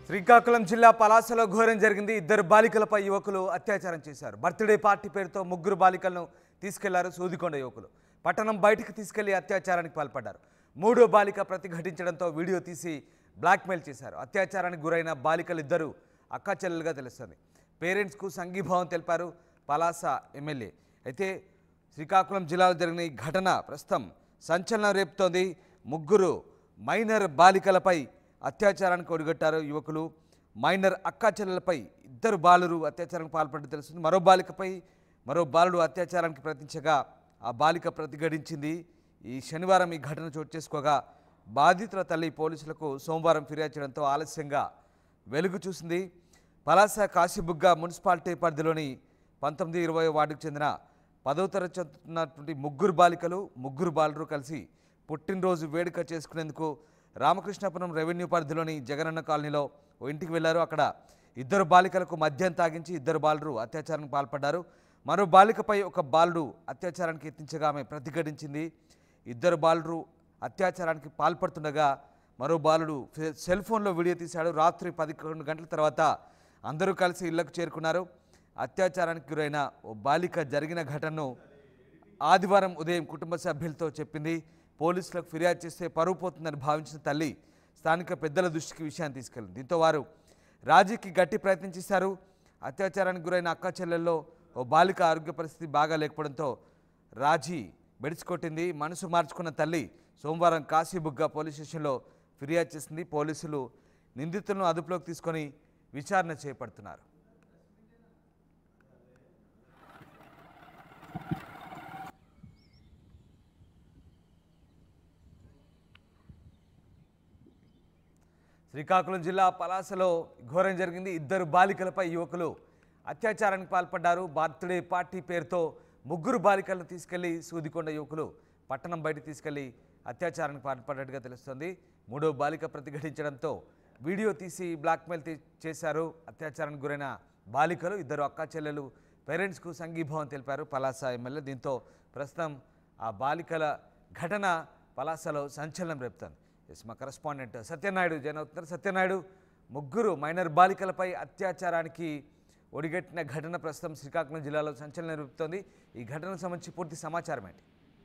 శ్రీకాకుళం జిల్లా పలాసలో ఘోరం జరిగింది ఇద్దరు బాలికలపై యువకులు అత్యాచారం చేశారు బర్త్డే పార్టీ పేరుతో ముగ్గురు బాలికలను తీసుకెళ్లారు సూదికొండ యువకులు పట్టణం బయటికి తీసుకెళ్లి అత్యాచారానికి పాల్పడ్డారు మూడో బాలిక ప్రతిఘటించడంతో వీడియో తీసి బ్లాక్మెయిల్ చేశారు అత్యాచారానికి గురైన బాలికలు ఇద్దరు అక్కా చెల్లెలుగా తెలుస్తుంది పేరెంట్స్కు సంఘీభావం తెలిపారు పలాస ఎమ్మెల్యే అయితే శ్రీకాకుళం జిల్లాలో జరిగిన ఈ ఘటన ప్రస్తుతం సంచలనం రేపుతోంది ముగ్గురు మైనర్ బాలికలపై అత్యాచారానికి ఒడిగట్టారు యువకులు మైనర్ అక్కా చెల్లెలపై ఇద్దరు బాలురు అత్యాచారానికి పాల్పడ్డట్టు తెలుస్తుంది మరో బాలికపై మరో బాలుడు అత్యాచారానికి ప్రయత్నించగా ఆ బాలిక ప్రతిఘటించింది ఈ శనివారం ఈ ఘటన చోటు చేసుకోగా బాధితుల తల్లి పోలీసులకు సోమవారం ఫిర్యాదు చేయడంతో ఆలస్యంగా వెలుగు చూసింది పలాస కాశీబుగ్గ మున్సిపాలిటీ పరిధిలోని పంతొమ్మిది ఇరవై వార్డుకు చెందిన పదవ తరగతి చదువుతున్నటువంటి ముగ్గురు బాలికలు ముగ్గురు బాలురు కలిసి పుట్టినరోజు వేడుక చేసుకునేందుకు రామకృష్ణాపురం రెవెన్యూ పరిధిలోని జగనన్న కాలనీలో ఓ ఇంటికి వెళ్లారు అక్కడ ఇద్దరు బాలికలకు మద్యం తాగించి ఇద్దరు బాలురు అత్యాచారానికి పాల్పడ్డారు మరో బాలికపై ఒక బాలుడు అత్యాచారానికి యత్నించగా ఆమె ప్రతిఘటించింది ఇద్దరు బాలురు అత్యాచారానికి పాల్పడుతుండగా మరో బాలుడు ఫె- సెల్ ఫోన్లో వీడియో తీశాడు రాత్రి పదకొండు గంటల తర్వాత అందరూ కలిసి ఇళ్లకు చేరుకున్నారు అత్యాచారానికి గురైన ఓ బాలిక జరిగిన ఘటనను ఆదివారం ఉదయం కుటుంబ సభ్యులతో చెప్పింది పోలీసులకు ఫిర్యాదు చేస్తే పరువు పోతుందని భావించిన తల్లి స్థానిక పెద్దల దృష్టికి విషయాన్ని తీసుకెళ్ళింది దీంతో వారు రాజీకి గట్టి ప్రయత్నం చేశారు అత్యాచారానికి గురైన అక్క చెల్లెల్లో ఓ బాలిక ఆరోగ్య పరిస్థితి బాగా లేకపోవడంతో రాజీ బెడిచికొట్టింది మనసు మార్చుకున్న తల్లి సోమవారం కాశీబుగ్గ పోలీస్ స్టేషన్లో ఫిర్యాదు చేసింది పోలీసులు నిందితులను అదుపులోకి తీసుకొని విచారణ చేపడుతున్నారు శ్రీకాకుళం జిల్లా పలాసలో ఘోరం జరిగింది ఇద్దరు బాలికలపై యువకులు అత్యాచారానికి పాల్పడ్డారు బర్త్డే పార్టీ పేరుతో ముగ్గురు బాలికలను తీసుకెళ్లి సూదికొండ యువకులు పట్టణం బయట తీసుకెళ్లి అత్యాచారానికి పాల్పడ్డట్టుగా తెలుస్తోంది మూడో బాలిక ప్రతిఘటించడంతో వీడియో తీసి బ్లాక్మెయిల్ తీ- చేశారు అత్యాచారానికి గురైన బాలికలు ఇద్దరు అక్కా చెల్లెలు పేరెంట్స్కు సంఘీభావం తెలిపారు పలాస ఎమ్మెల్యే దీంతో ప్రస్తుతం ఆ బాలికల ఘటన పలాసలో సంచలనం రేపుతోంది ఎస్ మా కరస్పాండెంట్ సత్యనాయుడు జైన్ అవుతున్నారు సత్యనాయుడు ముగ్గురు మైనర్ బాలికలపై అత్యాచారానికి ఒడిగట్టిన ఘటన ప్రస్తుతం శ్రీకాకుళం జిల్లాలో సంచలనం రేపుతోంది ఈ ఘటనకు సంబంధించి పూర్తి సమాచారం ఏంటి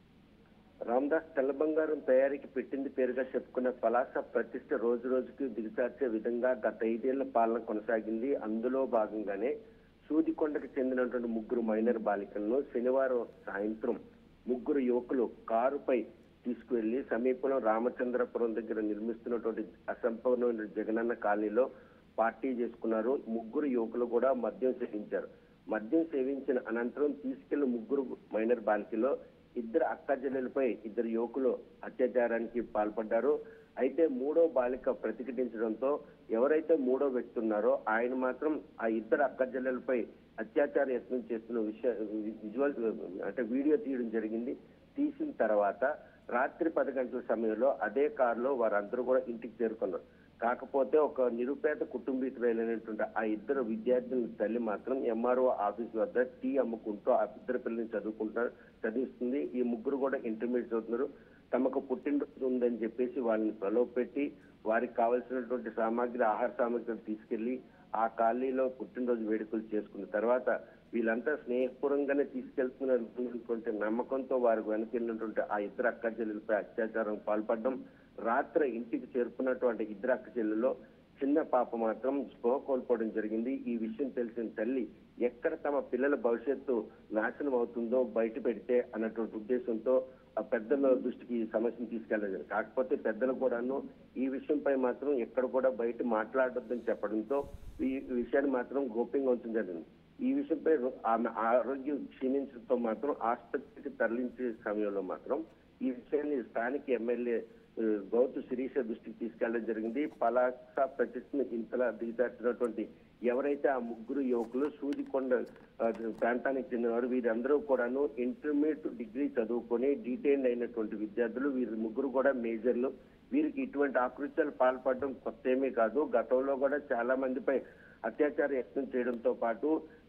రామ్దాస్ తెల్ల బంగారం తయారీకి పెట్టింది పేరుగా చెప్పుకున్న పలాస ప్రతిష్ట రోజు రోజుకి దిగజార్చే విధంగా గత ఐదేళ్ల పాలన కొనసాగింది అందులో భాగంగానే సూదికొండకు చెందినటువంటి ముగ్గురు మైనర్ బాలికలను శనివారం సాయంత్రం ముగ్గురు యువకులు కారుపై తీసుకువెళ్లి సమీపంలో రామచంద్రపురం దగ్గర నిర్మిస్తున్నటువంటి అసంపూర్ణమైన జగనన్న కాలనీలో పార్టీ చేసుకున్నారు ముగ్గురు యువకులు కూడా మద్యం సేవించారు మద్యం సేవించిన అనంతరం తీసుకెళ్లిన ముగ్గురు మైనర్ బాలికలో ఇద్దరు అక్క చెల్లెలపై ఇద్దరు యువకులు అత్యాచారానికి పాల్పడ్డారు అయితే మూడో బాలిక ప్రతిఘటించడంతో ఎవరైతే మూడో వ్యక్తి ఉన్నారో ఆయన మాత్రం ఆ ఇద్దరు అక్క చెల్లెలపై అత్యాచార యత్నం చేస్తున్న విషయ విజువల్ అంటే వీడియో తీయడం జరిగింది తీసిన తర్వాత రాత్రి పది గంటల సమయంలో అదే కారులో వారందరూ కూడా ఇంటికి చేరుకున్నారు కాకపోతే ఒక నిరుపేద కుటుంబీకులైనటువంటి ఆ ఇద్దరు విద్యార్థుల తల్లి మాత్రం ఎంఆర్ఓ ఆఫీస్ వద్ద టీ అమ్ముకుంటూ ఆ ఇద్దరు పిల్లల్ని చదువుకుంటారు చదివిస్తుంది ఈ ముగ్గురు కూడా ఇంటర్మీడియట్ చదువుతున్నారు తమకు పుట్టినరోజు ఉందని చెప్పేసి వాళ్ళని ప్రలోభ పెట్టి వారికి కావలసినటువంటి సామాగ్రి ఆహార సామాగ్రి తీసుకెళ్లి ఆ కాలనీలో పుట్టినరోజు వేడుకలు చేసుకున్న తర్వాత వీళ్ళంతా స్నేహపూర్వకంగానే తీసుకెళ్తున్నటువంటి నమ్మకంతో వారు వెనుకెళ్ళినటువంటి ఆ ఇద్దరు అక్క చెల్లెలపై అత్యాచారం పాల్పడడం రాత్రి ఇంటికి చేరుకున్నటువంటి ఇద్దరు అక్క చెల్లెల్లో చిన్న పాప మాత్రం స్పృహ కోల్పోవడం జరిగింది ఈ విషయం తెలిసిన తల్లి ఎక్కడ తమ పిల్లల భవిష్యత్తు నాశనం అవుతుందో బయట పెడితే అన్నటువంటి ఉద్దేశంతో ఆ పెద్దల దృష్టికి ఈ సమస్యను తీసుకెళ్ళలేదు కాకపోతే పెద్దలు కూడాను ఈ విషయంపై మాత్రం ఎక్కడ కూడా బయట మాట్లాడొద్దని చెప్పడంతో ఈ విషయాన్ని మాత్రం గోప్యంగా ఉంచడం జరిగింది ఈ విషయంపై రో- ఆమె ఆరోగ్యం క్షీణించడంతో మాత్రం ఆసుపత్రికి తరలించే సమయంలో మాత్రం ఈ విషయాన్ని స్థానిక ఎమ్మెల్యే ఆ, గౌతు శిరీష దృష్టికి తీసుకెళ్లడం జరిగింది పలాస ప్రతిష్టను ఇంతలా దిగజార్చినటువంటి ఎవరైతే ఆ ముగ్గురు యువకులు సూదికొండ ఆ, ప్రాంతానికి చెందినవారు వీరందరూ కూడాను ఇంటర్మీడియట్ డిగ్రీ చదువుకొని డీటెయిన్ అయినటువంటి విద్యార్థులు వీరి ముగ్గురు కూడా మేజర్లు వీరికి ఇటువంటి ఆకృత్యాలు పాల్పడడం కొత్త ఏమీ కాదు గతంలో కూడా చాలా మందిపై అత్యాచార యత్నం చేయడంతో పాటు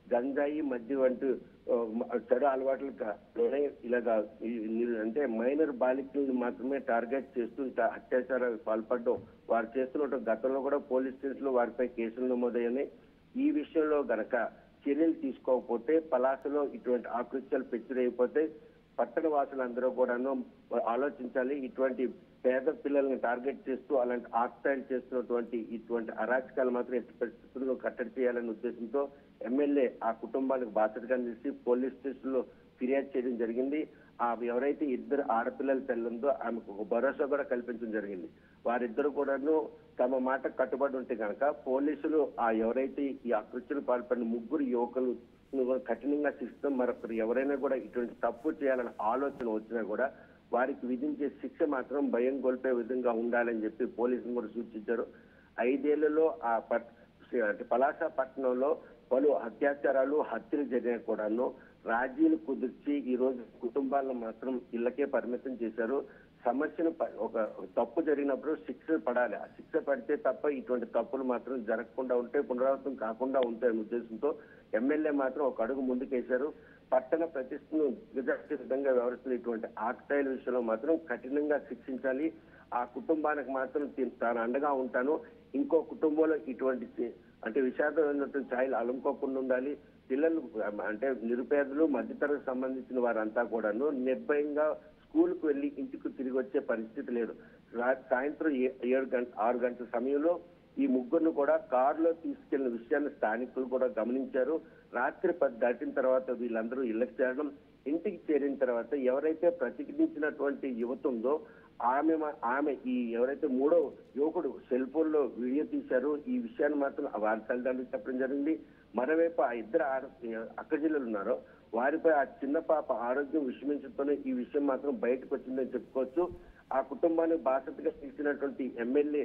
గంజాయి మద్యం వంటి ఆ, మ- చెడు అలవాట్లు క- లోనే ఇలాగా ఈ- ఈ- అంటే మైనర్ బాలికలను మాత్రమే టార్గెట్ చేస్తూ ఇట్లా అత్యాచారాలకు పాల్పడడం వారు చేస్తున్న గతంలో కూడా పోలీస్ స్టేషన్ లో వారిపై కేసులు నమోదయ్యాయి ఈ విషయంలో గనక చర్యలు తీసుకోకపోతే పలాసలో ఇటువంటి ఆకృత్యాలు పెచ్చురైపోతే పట్టణ వాసులందరూ కూడాను ఆలోచించాలి ఇటువంటి పేద పిల్లల్ని టార్గెట్ చేస్తూ అలాంటి ఆక్సైడ్ చేస్తున్నటువంటి ఇటువంటి అరాచకాలు మాత్రం ఎట్టి పరిస్థితుల్లో కట్టడి చేయాలనే ఉద్దేశంతో ఎమ్మెల్యే ఆ కుటుంబానికి బాధ్యతగా నిలిచి పోలీస్ స్టేషన్ లో ఫిర్యాదు చేయడం జరిగింది ఆ ఎవరైతే ఇద్దరు ఆడపిల్లల తల్లి ఉందో ఆమెకు ఒక భరోసా కూడా కల్పించడం జరిగింది వారిద్దరు కూడాను తమ మాట కట్టుబడి ఉంటే కనుక పోలీసులు ఆ ఎవరైతే ఈ అకృత్యులు పాల్పడిన ముగ్గురు యువకులు కఠినంగా శిక్షిస్తాం మరొకరు ఎవరైనా కూడా ఇటువంటి తప్పు చేయాలనే ఆలోచన వచ్చినా కూడా వారికి విధించే శిక్ష మాత్రం భయం కోల్పే విధంగా ఉండాలని చెప్పి పోలీసులు కూడా సూచించారు ఐదేళ్లలో ఆ పట్ అంటే పలాస పట్టణంలో పలు అత్యాచారాలు హత్యలు జరిగిన కూడాను రాజీలు కుదిర్చి ఈ రోజు కుటుంబాలను మాత్రం ఇళ్లకే పరిమితం చేశారు సమస్యను ప- ఒక ఒక తప్పు జరిగినప్పుడు శిక్ష పడాలి ఆ శిక్ష పడితే తప్ప ఇటువంటి తప్పులు మాత్రం జరగకుండా ఉంటే పునరావృతం కాకుండా ఉంటాయనే ఉద్దేశంతో ఎమ్మెల్యే మాత్రం ఒక అడుగు ముందుకేశారు పట్టణ ప్రతిష్టను దిగజార్చే విధంగా వ్యవహరిస్తున్న ఇటువంటి ఆక్సాయిల్ విషయంలో మాత్రం కఠినంగా శిక్షించాలి ఆ కుటుంబానికి మాత్రం తి- తాను అండగా ఉంటాను ఇంకో కుటుంబంలో ఇటువంటి చి- అంటే విషాదమైనటువంటి ఛాయలు అలుముకోకుండా ఉండాలి పిల్లలు అంటే నిరుపేదలు మధ్యతరగతి సంబంధించిన వారంతా కూడాను నిర్భయంగా స్కూల్కి వెళ్ళి ఇంటికి తిరిగి వచ్చే పరిస్థితి లేదు రా- సాయంత్రం ఏ- ఏడు గంట ఆరు గంటల సమయంలో ఈ ముగ్గురును కూడా కారులో తీసుకెళ్లిన విషయాన్ని స్థానికులు కూడా గమనించారు రాత్రి పది దాటిన తర్వాత వీళ్ళందరూ ఇళ్లకు చేరడం ఇంటికి చేరిన తర్వాత ఎవరైతే ప్రతిఘటించినటువంటి యువత ఉందో ఆమె మా- ఆమె ఈ ఎవరైతే మూడో యువకుడు సెల్ ఫోన్ లో వీడియో తీశారో ఈ విషయాన్ని మాత్రం వారి తల్లిదండ్రులు చెప్పడం జరిగింది మరోవైపు ఆ ఇద్దరు ఆడ అక్క జిల్లలు ఉన్నారో వారిపై ఆ చిన్న పాప ఆరోగ్యం విషమించడంతోనే ఈ విషయం మాత్రం బయటకు వచ్చిందని చెప్పుకోవచ్చు ఆ కుటుంబాన్ని బాధ్యతగా తీసినటువంటి ఎమ్మెల్యే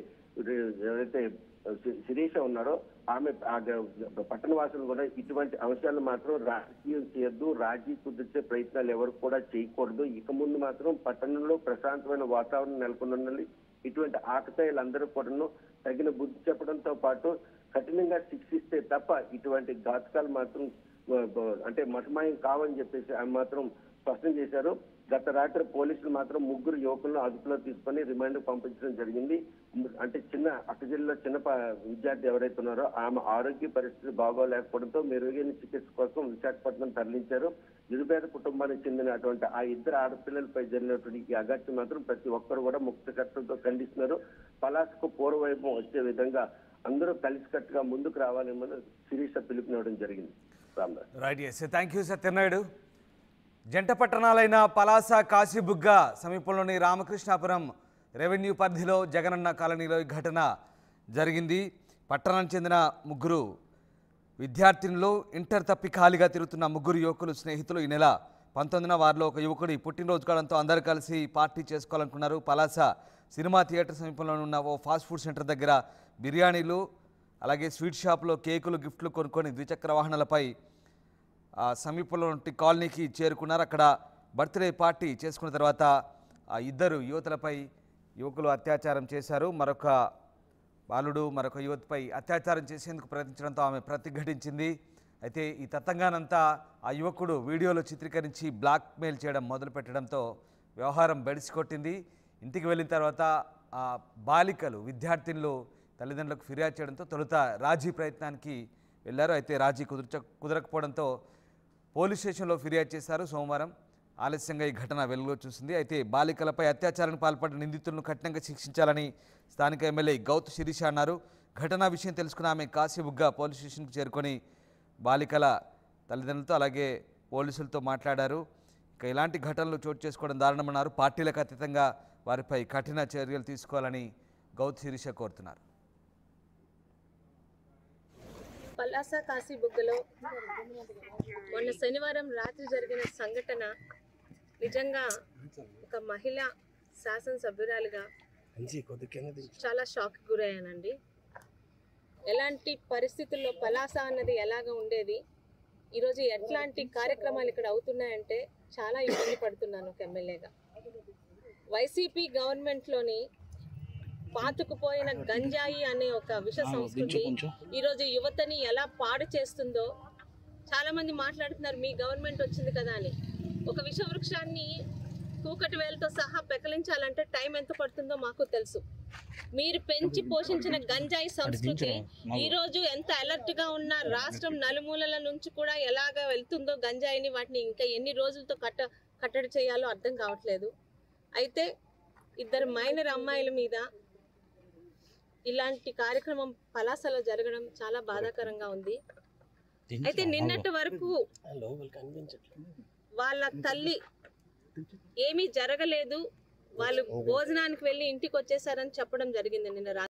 ఎవరైతే శి- శిరీష ఉన్నారో ఆమె ఆ గ- పట్టణ వాసులు కూడా ఇటువంటి అంశాలు మాత్రం రాజకీయం చేయొద్దు రాజీ కుదిర్చే ప్రయత్నాలు ఎవరు కూడా చేయకూడదు ఇక ముందు మాత్రం పట్టణంలో ప్రశాంతమైన వాతావరణం నెలకొని ఉండాలి ఇటువంటి ఆకతాయిలందరూ కూడాను తగిన బుద్ధి చెప్పడంతో పాటు కఠినంగా శిక్షిస్తే తప్ప ఇటువంటి ఘాతకాలు మాత్రం ఆ, బ- అంటే మతమాయం కావని చెప్పేసి ఆమె మాత్రం స్పష్టం చేశారు గత రాత్రి పోలీసులు మాత్రం ముగ్గురు యువకులను అదుపులో తీసుకొని రిమాండ్ పంపించడం జరిగింది ము- అంటే చిన్న అక్క జిల్లా చిన్న ప- విద్యార్థి ఎవరైతే ఉన్నారో ఆమె ఆరోగ్య పరిస్థితి బాగోలేకపోవడంతో మెరుగైన చికిత్స కోసం విశాఖపట్నం తరలించారు నిరుపేద కుటుంబానికి చెందినటువంటి ఆ ఇద్దరు ఆడపిల్లలపై జరిగినటువంటి ఈ అగత్యం మాత్రం ప్రతి ఒక్కరు కూడా ముక్త కట్టడంతో ఖండిస్తున్నారు పలాసకు పూర్వవైపు వచ్చే విధంగా అందరూ కలిసికట్టుగా ముందుకు రావాలని మన శిరీష పిలుపునివ్వడం జరిగింది Ramdas right yes thank you Satyanaidu జంట పట్టణాలైన పలాస కాశీబుగ్గ సమీపంలోని రామకృష్ణాపురం రెవెన్యూ పరిధిలో జగనన్న కాలనీలో ఈ ఘటన జరిగింది పట్టణానికి చెందిన ముగ్గురు విద్యార్థినులు ఇంటర్ తప్పి ఖాళీగా తిరుగుతున్న ముగ్గురు యువకులు స్నేహితులు ఈ నెల పంతొమ్మిదిన వారిలో ఒక యువకుడి పుట్టినరోజు కావడంతో అందరూ కలిసి పార్టీ చేసుకోవాలనుకున్నారు పలాస సినిమా థియేటర్ సమీపంలో ఉన్న ఓ ఫాస్ట్ ఫుడ్ సెంటర్ దగ్గర బిర్యానీలు అలాగే స్వీట్ షాప్లో కేకులు గిఫ్ట్లు కొనుక్కొని ద్విచక్ర వాహనాలపై ఆ సమీపంలో ఉంటే కాలనీకి చేరుకున్నారు అక్కడ బర్త్డే పార్టీ చేసుకున్న తర్వాత ఆ ఇద్దరు యువతులపై యువకులు అత్యాచారం చేశారు మరొక బాలుడు మరొక యువతిపై అత్యాచారం చేసేందుకు ప్రయత్నించడంతో ఆమె ప్రతిఘటించింది అయితే ఈ తతంగానంతా ఆ యువకుడు వీడియోలో చిత్రీకరించి బ్లాక్మెయిల్ చేయడం మొదలుపెట్టడంతో వ్యవహారం బెడిసికొట్టింది ఇంటికి వెళ్ళిన తర్వాత ఆ బాలికలు విద్యార్థినులు తల్లిదండ్రులకు ఫిర్యాదు చేయడంతో తొలుత రాజీ ప్రయత్నానికి వెళ్ళారు అయితే రాజీ కుదుర్చ కుదరకపోవడంతో పోలీస్ స్టేషన్లో ఫిర్యాదు చేశారు సోమవారం ఆలస్యంగా ఈ ఘటన వెలుగులో చూసింది అయితే బాలికలపై అత్యాచారానికి పాల్పడిన నిందితులను కఠినంగా శిక్షించాలని స్థానిక ఎమ్మెల్యే గౌత్ శిరీష అన్నారు ఘటనా విషయం తెలుసుకున్న ఆమె కాశీబుగ్గా పోలీస్ స్టేషన్కి చేరుకొని బాలికల తల్లిదండ్రులతో అలాగే పోలీసులతో మాట్లాడారు ఇక ఇలాంటి ఘటనలు చోటు చేసుకోవడం దారుణమన్నారు పార్టీలకు అతీతంగా వారిపై కఠిన చర్యలు తీసుకోవాలని గౌత్ శిరీష కోరుతున్నారు పలాస కాశీబుగ్గలో మొన్న శనివారం రాత్రి జరిగిన సంఘటన నిజంగా ఒక మహిళ శాసనసభ్యురాలుగా చాలా షాక్ గురయ్యానండి ఎలాంటి పరిస్థితుల్లో పలాస అన్నది ఎలాగ ఉండేది ఈరోజు ఎట్లాంటి కార్యక్రమాలు ఇక్కడ అవుతున్నాయంటే చాలా ఇబ్బంది పడుతున్నాను ఒక ఎమ్మెల్యేగా వైసీపీ గవర్నమెంట్లోని పాతుకుపోయిన గంజాయి అనే ఒక విష సంస్కృతి ఈరోజు యువతని ఎలా పాడు చేస్తుందో చాలా మంది మాట్లాడుతున్నారు మీ గవర్నమెంట్ వచ్చింది కదా అని ఒక విషవృక్షాన్ని కూకటి వేలతో సహా పెకలించాలంటే టైం ఎంత పడుతుందో మాకు తెలుసు మీరు పెంచి పోషించిన గంజాయి సంస్కృతి ఈ రోజు ఎంత అలర్ట్ గా ఉన్న రాష్ట్రం నలుమూలల నుంచి కూడా ఎలాగ వెళ్తుందో గంజాయిని వాటిని ఇంకా ఎన్ని రోజులతో కట్ట కట్టడి చేయాలో అర్థం కావట్లేదు అయితే ఇద్దరు మైనర్ అమ్మాయిల మీద ఇలాంటి కార్యక్రమం పలాసలో జరగడం చాలా బాధాకరంగా ఉంది అయితే నిన్నటి వరకు వాళ్ళ తల్లి ఏమీ జరగలేదు వాళ్ళు భోజనానికి వెళ్ళి ఇంటికి వచ్చేసారని చెప్పడం జరిగింది నిన్న రాత్రి